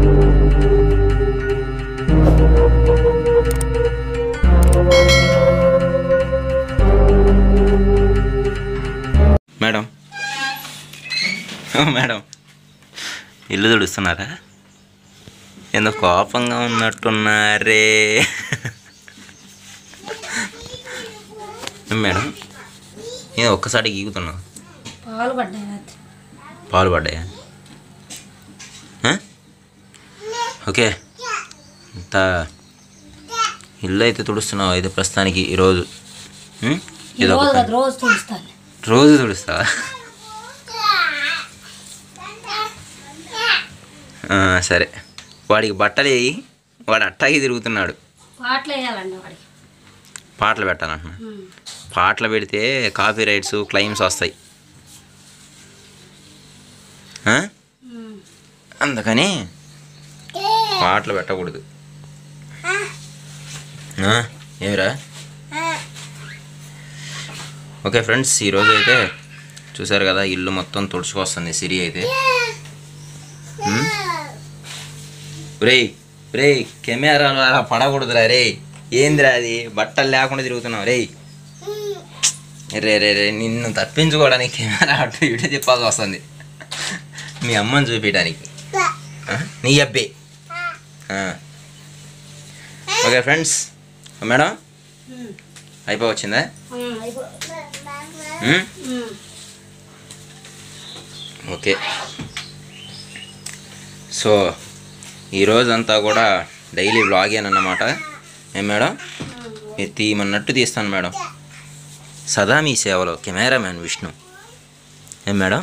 Madam ఓ, madam ఇల్లు తుడుస్తున్నారా ఎందుకు కోపంగా ఉన్నట్టున్నారే ఏం మేడం నేను ఒక్కసారి గీగుతున్నా పాలు పడ్డాయి రాత్రి పాలు పడ్డాయా ఆ? ఓకే ఇంత ఇల్లు అయితే తుడుస్తున్నావు అయితే ప్రస్తుతానికి ఈరోజు ఉం? ఈ ఇదొక రోజు పని. కాదు రోజు తుడుస్తాను రోజు తుడుస్తావా ఆ, సరే వాడికి బట్టలు వేయి వాడు అట్టాగి తిరుగుతున్నాడు పాటలు వేయాలండి వాడికి పాటలు పెట్టాలంటున్నా ఉమ్. పాటలు పెడితే కాపీ రైట్స్ క్లెయిమ్స్ వస్తాయి ఆ? ఉమ్. అందుకని పాటలు పెట్టకూడదు ఆ, ఏమిరా ఓకే ఫ్రెండ్స్ ఈరోజు అయితే చూసారు కదా ఇల్లు మొత్తం తుడుచుకొస్తుంది సిరి అయితే ఉమ్? రేయ్ రేయ్ కెమెరాలు అలా పడకూడదురా రే ఏందిరా అది బట్టలు లేకుండా తిరుగుతున్నావు రేయ్ రే రే రే నిన్ను తప్పించుకోవడానికి కెమెరా అటు ఇటు తిప్పాల్సి వస్తుంది మీ అమ్మని చూపించడానికి ఆ? నీ అబ్బే ఆ. ఓకే ఫ్రెండ్స్ మేడం ఉమ్. అయిపోవచ్చిందా ఉమ్, అయిపో- ఉమ్? ఉమ్. ఓకే సో ఈరోజంతా కూడా డైలీ వ్లాగేనన్నమాట ఏం మేడం మీరు తీయమన్నట్టు తీస్తాను మేడం సదా మీ సేవలో కెమెరామ్యాన్ విష్ణు ఏం మేడం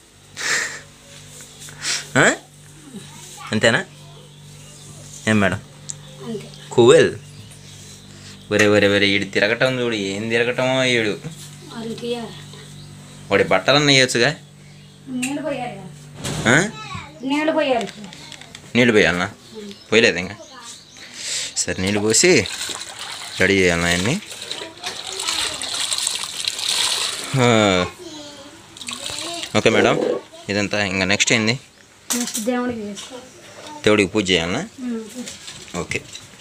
ఆ? అంతేనా ఏం మేడం అంతే కువెల్ ఒరే ఒరే ఒరే ఈడు తిరగటం చూడు ఏం తిరగటమో ఈడు వాళ్ళు తీయాలి వాడి బట్టలన్నీ వేయచ్చుగా నీళ్ళు పోయాలి కదా. ఆ? నీళ్ళు పోయాలి నీళ్ళు పోయాలనా పోయలేదు ఇంకా సరే నీళ్ళు పోసి రెడీ చేయాలన్నా అన్నీ ఆ. ఓకే మేడం ఇదంతా ఇంకా నెక్స్ట్ ఏంది నెక్స్ట్ దేవుడికి చేసుకో దేవుడికి పూజ చేయాలనా ఉమ్. ఓకే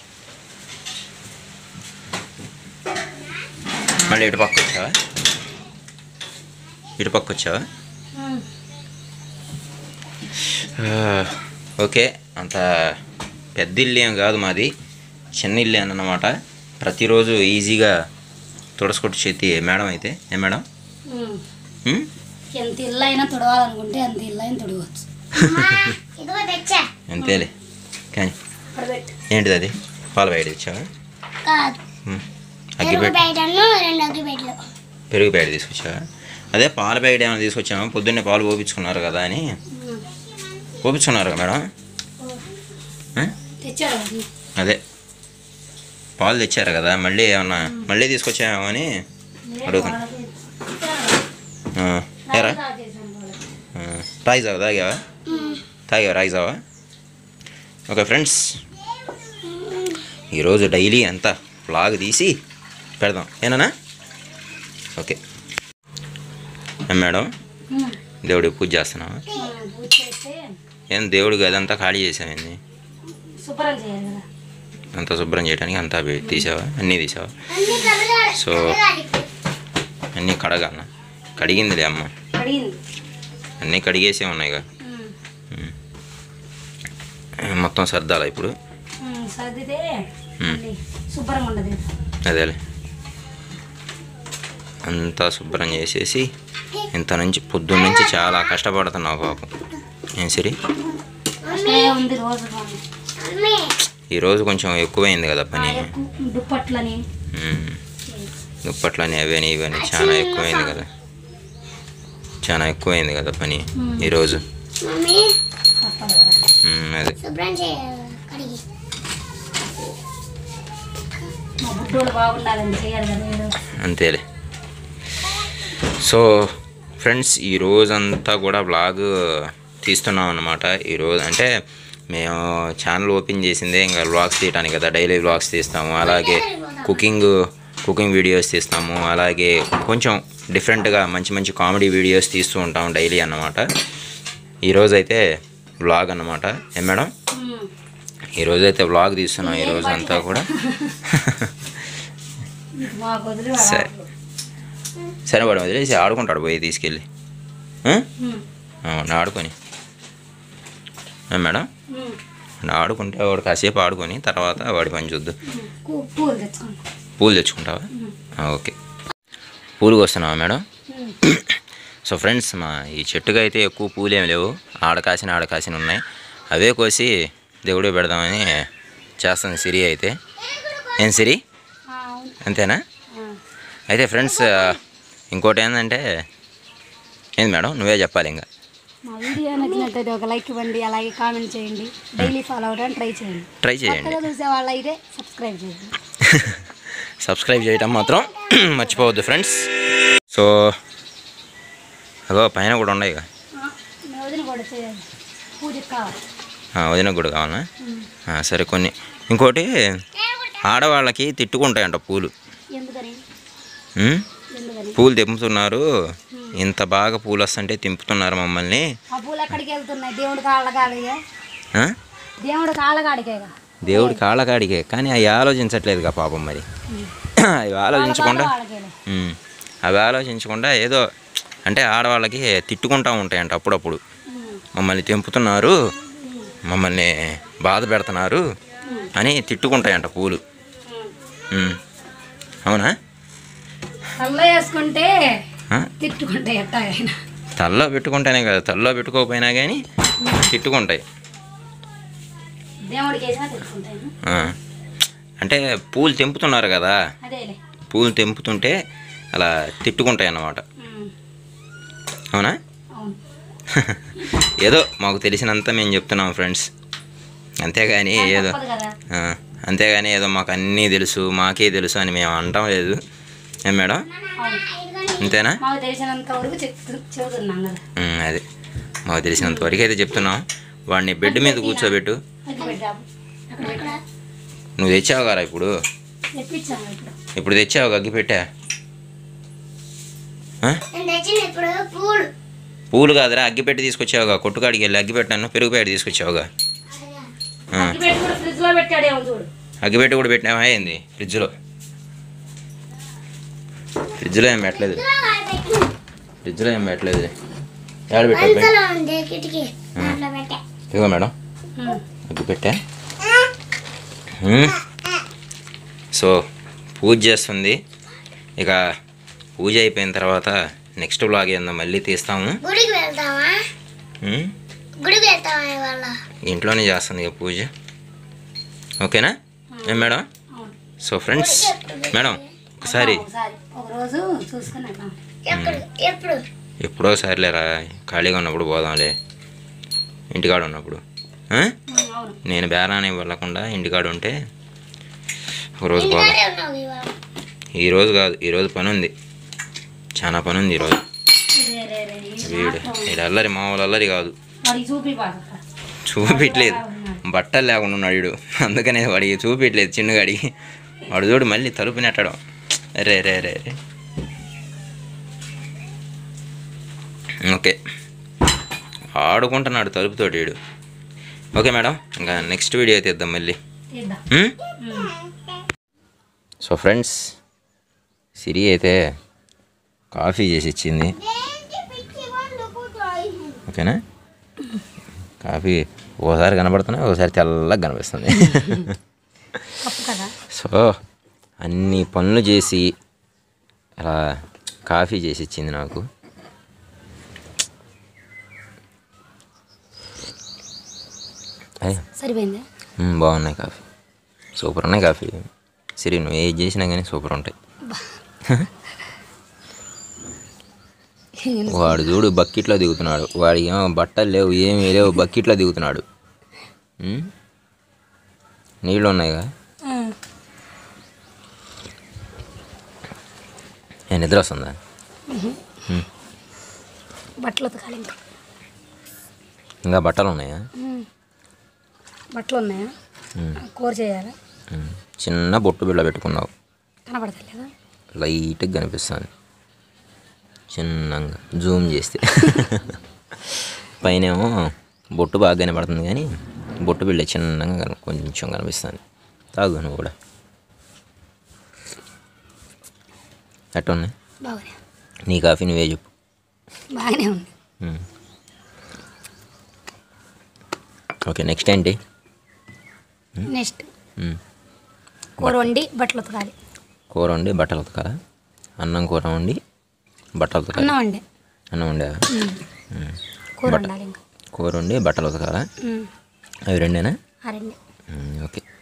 మళ్ళీ ఇటు పక్క వచ్చావా ఇటు పక్క వచ్చావా ఉమ్. ఆ, ఓకే అంత పెద్ద ఇల్లు ఏం కాదు మాది చిన్న ఇల్లు అన్నమాట ప్రతిరోజు ఈజీగా తుడసుకొట్టు చేతి మేడం అయితే ఏ మేడం ఉమ్. ఉమ్? ఎంత ఇల్లు అయినా తుడవాలనుకుంటే అంత ఇల్లు అయినా తుడవచ్చు అంతేలే కానీ ఇక్కడ పెట్టు ఏంటిది అది పాల బయట ఇచ్చావా కాదు ఉమ్. పెరుగు అగ్గిపెట్టి బయటను రెండు అగ్గి పెట్టలు పెరుగు ప్యాకెట్ తీసుకొచ్చావా అదే పాల ప్యాకెట్ ఏమైనా తీసుకొచ్చామా పొద్దున్నే పాలు పోపించుకున్నారు కదా అని ఉమ్. పోపించుకున్నారు కదా మేడం ఆ? తెచ్చాడు అది. అదే పాలు తెచ్చారు కదా మళ్ళీ ఏమన్నా మళ్ళీ తీసుకొచ్చామేమో అని అడుగుతున్నా వాళ్ళకి ఆ, ఏరా రాగి చేశాను వాళ్ళకి. ఆ, రాగి జావా తాగావా తాగావా రాగి జావా ఓకే ఫ్రెండ్స్ ఈరోజు డైలీ అంతా వ్లాగ్ తీసి పెడదాం ఏనా ఓకే ఏం మేడం ఉమ్. దేవుడికి పూజ చేస్తున్నావా మనం పూజ చేస్తే ఏం దేవుడికి అదంతా ఖాళీ చేసామైంది శుభ్రం చేయాలి కదా అంతా శుభ్రం చేయడానికి అంతా పె- తీసావా అన్నీ తీసావా అన్ని కడగాలి సో అన్నీ కడగాలనా కడిగిందిలే అమ్మ కడిగింది అన్నీ కడిగేసే ఉన్నాయిగా ఉమ్. మొత్తం సర్దాలా ఇప్పుడు ఉమ్, సర్దితే ఉమ్. మళ్ళీ శుభ్రంగా ఉండదు అదేలే అంతా శుభ్రం చేసేసి ఇంత నుంచి పొద్దున్న నుంచి చాలా కష్టపడుతున్నావు పాపం ఏం సరి అట్లే ఉంది రోజు పని. మమ్మీ ఈరోజు కొంచెం ఎక్కువైంది కదా ఆ పని ఎక్కువ దుప్పట్లని ఉమ్. దుప్పట్లని అవని ఇవని చాలా ఎక్కువైంది కదా చాలా ఎక్కువైంది కదా పని ఈరోజు మమ్మీ తప్పదు కదా ఉమ్, అదే శుభ్రం చేయాలి కడిగి మా బుడ్డోడు బాగుండాలని చేయాలి కదా ఏదో అంతేలే సో ఫ్రెండ్స్ ఈ రోజంతా కూడా వ్లాగ్ తీస్తున్నాం అనమాట ఈరోజు అంటే మేము ఛానల్ ఓపెన్ చేసిందే ఇంకా వ్లాగ్స్ తీయడానికి కదా డైలీ వ్లాగ్స్ తీస్తాము అలాగే కుకింగ్ కుకింగ్ వీడియోస్ తీస్తాము అలాగే కొంచెం డిఫరెంట్గా మంచి మంచి కామెడీ వీడియోస్ తీస్తూ ఉంటాం డైలీ అన్నమాట ఈరోజు అయితే వ్లాగ్ అన్నమాట ఏం మేడం ఉమ్, ఉమ్. ఈరోజు అయితే వ్లాగ్ తీస్తున్నాం ఈరోజు అంతా కూడా మాకు వదిలి సరే సరే వాడు వదిలేసి ఆడుకుంటాడు పోయి తీసుకెళ్ళి ఆ? అవును ఆడుకొని ఆ, మేడం వాడు ఆడుకుంటే వాడు కాసేపు ఆడుకొని తర్వాత వాడి పని చూద్దు పూలు తెచ్చుకోండి పూలు తెచ్చుకుంటావా ఆ, ఓకే పూలు వస్తున్నావా మేడం సో ఫ్రెండ్స్ మా ఈ చెట్టుగా అయితే ఎక్కువ పూలు ఏమి లేవు ఆడకాసిన ఆడకాసిన ఉన్నాయి అవే కోసి దేవుడు పెడదామని చేస్తుంది సిరి అయితే ఏం సిరి ఆ, అవును అంతేనా ఆ. అయితే ఫ్రెండ్స్ ఇంకోటి ఏంటంటే ఏంది మేడం నువ్వే చెప్పాలి ఇంకా మా వీడియో నచ్చినట్లయితే ఒక లైక్ ఇవ్వండి అలాగే కామెంట్ చేయండి డైలీ ఫాలో అవడానికి ట్రై చేయండి ట్రై చేయండి కొత్తగా చూసే వాళ్ళు అయితే సబ్స్క్రైబ్ చేయండి సబ్స్క్రైబ్ చేయటం మాత్రం మర్చిపోవద్దు ఫ్రెండ్స్ సో అగో పైన కూడా ఉన్నాయి ఇక ఆ, మీ వదిన కూడా చేయాలి పూజకి కావాలి ఆ, వదినకు కూడా కావాలా ఆ, సరే కొన్ని ఇంకోటి ఆడవాళ్ళకి తిట్టుకుంటాయంట పూలు ఎందుకని ఉమ్? ఎందుకని పూలు తెంపుతున్నారు ఇంత బాగా పూలు వస్తుంటే తింపుతున్నారు మమ్మల్ని ఆ పూలు ఎక్కడికి వెళ్తున్నాయి దేవుడి కాళ్ళగాడిగా ఆ? దేవుడి కాళ్ళగాడికేగా దేవుడి కాళ్ళకాడికే కానీ అవి ఆలోచించట్లేదుగా పాపం మరి అవి ఆలోచించకుండా వాళ్ళకేలే ఉమ్. అవి ఆలోచించకుండా ఏదో అంటే ఆడవాళ్ళకి తిట్టుకుంటూ ఉంటాయంట అప్పుడప్పుడు మమ్మల్ని తెంపుతున్నారు మమ్మల్ని బాధ పెడుతున్నారు అని తిట్టుకుంటాయంట పూలు ఉమ్. అవునా కళ్ళ వేసుకుంటే ఆ? తిట్టుకుంటే ఎట్టాగైనా తల్లో పెట్టుకుంటేనే కదా తల్లో పెట్టుకోకపోయినా కానీ తిట్టుకుంటాయి దేవుడికి వేసినా తిట్టుకుంటాను ఆ. అంటే పూలు తెంపుతున్నారు కదా అదేలే పూలు తెంపుతుంటే అలా తిట్టుకుంటాయి అన్నమాట ఉమ్, అవునా అవును ఏదో మాకు తెలిసినంత మేము చెప్తున్నాం ఫ్రెండ్స్ అంతేగాని ఏదో తప్పదు కదా ఆ, అంతేగాని ఏదో మాకు అన్నీ తెలుసు మాకే తెలుసు అని మేము అనటం లేదు ఏం మేడం అవును అంతేనా మాకు తెలిసినంత వరకు చెప్తు చెబుతున్నాం కదా ఉమ్, అదే మాకు తెలిసినంత వరకు అయితే చెప్తున్నాం వాడిని బెడ్ మీద కూర్చోబెట్టు అది పెట్టాము అక్కడ పెట్టా నువ్వు తెచ్చావు కదా ఇప్పుడు తెప్పించాము ఇప్పుడు ఇప్పుడు తెచ్చావు అగ్గి పెట్టా ఆ? నేను తెచ్చిన ఇప్పుడు పూలు పూలు కాదురా అగ్గి పెట్టి తీసుకొచ్చావుగా కొట్టుకాడికి వెళ్ళి అగ్గి పెట్టాను పెరుగు ప్యాకెట్ తీసుకొచ్చావుగా ఆ, అగ్గి పెట్టి కూడా ఫ్రిడ్జ్ లో పెట్టాడేమో చూడు అగ్గి పెట్టి కూడా పెట్టినావా ఏంది ఫ్రిడ్జ్లో ఫ్రిడ్జ్లో ఏం పెట్టలేదు ఫ్రిడ్జ్లో ఏం పెట్టలేదు ఏడ పెట్టావు బయట? అంతలో ఉంది కిటికీ దాంట్లో పెట్టా ఇదిగో మేడం ఉమ్. అగ్గి పెట్టా ఉమ్. సో పూజ చేస్తుంది ఇక పూజ అయిపోయిన తర్వాత నెక్స్ట్ వ్లాగ్ ఏందో మళ్ళీ తీస్తాము గుడికి వెళ్తావా ఉమ్. గుడికి వెళ్తావా ఇవాళ ఇంట్లోనే చేస్తుంది ఇక పూజ ఓకేనా ఏం మేడం అవును సో ఫ్రెండ్స్ మేడం ఒకసారి ఒకసారి ఒక రోజు చూసుకుని వెళ్దాం. ఎప్పుడు ఎప్పుడు ఎప్పుడో సరిలేరా ఖాళీగా ఉన్నప్పుడు పోదాంలే ఇంటికాడ ఉన్నప్పుడు ఆ? ఉమ్, అవును నేను బేరానికి వెళ్ళకుండా ఇంటికాడ ఉంటే ఒకరోజు పోదాం ఇంటికాడే ఉన్నావు ఇవాళ ఈరోజు కాదు ఈరోజు పని ఉంది చాలా పని ఉంది ఈరోజు రే, రే, రే, ఈ వీడు మాత్రం. వీడు అల్లరి మామూలు అల్లరి కాదు వాడికి చూపి బాగా చూపించలేదు బట్టలు లేకుండా ఉన్నాడు వీడు అందుకనే వాడికి చూపించలేదు చిన్నగాడికి వాడు చూడు మళ్ళీ తలుపు నెట్టడం రే రే రే రే ఓకే ఆడుకుంటున్నాడు తలుపుతోటి వీడు ఓకే మేడం ఇంకా నెక్స్ట్ వీడియో తీద్దాం మళ్ళీ తీద్దాం ఉమ్? ఉమ్. సో ఫ్రెండ్స్ సిరి అయితే కాఫీ చేసి ఇచ్చింది ఓకేనా కాఫీ ఓసారి కనబడుతున్నాయి ఒకసారి తెల్లగా కనిపిస్తుంది తప్పు కదా సో అన్ని పనులు చేసి అలా కాఫీ చేసి ఇచ్చింది నాకు అయ్య, సరిపోయింది మ్, బాగున్నాయి కాఫీ సూపర్ ఉన్నాయి కాఫీ సిరి నువ్వు ఏది చేసినా కానీ సూపర్ ఉంటాయి వాడు చూడు బకెట్లో దిగుతున్నాడు వాడికి ఏమో బట్టలు లేవు ఏమీ లేవు బకెట్లో దిగుతున్నాడు ఉమ్? నీళ్ళు ఉన్నాయిగా ఏ నిద్ర వస్తుందా బట్టలు ఉతకాలి ఇంకా ఇంకా బట్టలు ఉన్నాయా ఉమ్. బట్టలు ఉన్నాయా ఉమ్, కూర చేయాలా ఉమ్. చిన్న బొట్టు బిళ్ళ పెట్టుకున్నావు కనబడతలేదా లైట్గా కనిపిస్తుంది చిన్నగా జూమ్ చేస్తే పైనేమో బొట్టు బాగా కనబడుతుంది కానీ బొట్టు బిళ్ళ చిన్నగా కన- కొంచెం కనిపిస్తుంది తాగు నువ్వు కూడా ఎట్లా ఉన్నాయి బాగానే నీ కాఫీ నువ్వే చెప్పు బాగానే ఉంది మ్మ్. ఓకే నెక్స్ట్ ఏంటి నెక్స్ట్ మ్మ్. కూర వండి బట్టలు ఉతకాలి కూర వండి బట్టలు ఉతకాలా అన్నం కూర వండి బట్టలు ఉతకాలి అన్నం వండే అన్నం వండా కూర వండాలి ఇంకా కూర వండి బట్టలు ఉతకాలా ఉమ్. అవి రెండేనా ఆ రెండు మ్మ్, ఓకే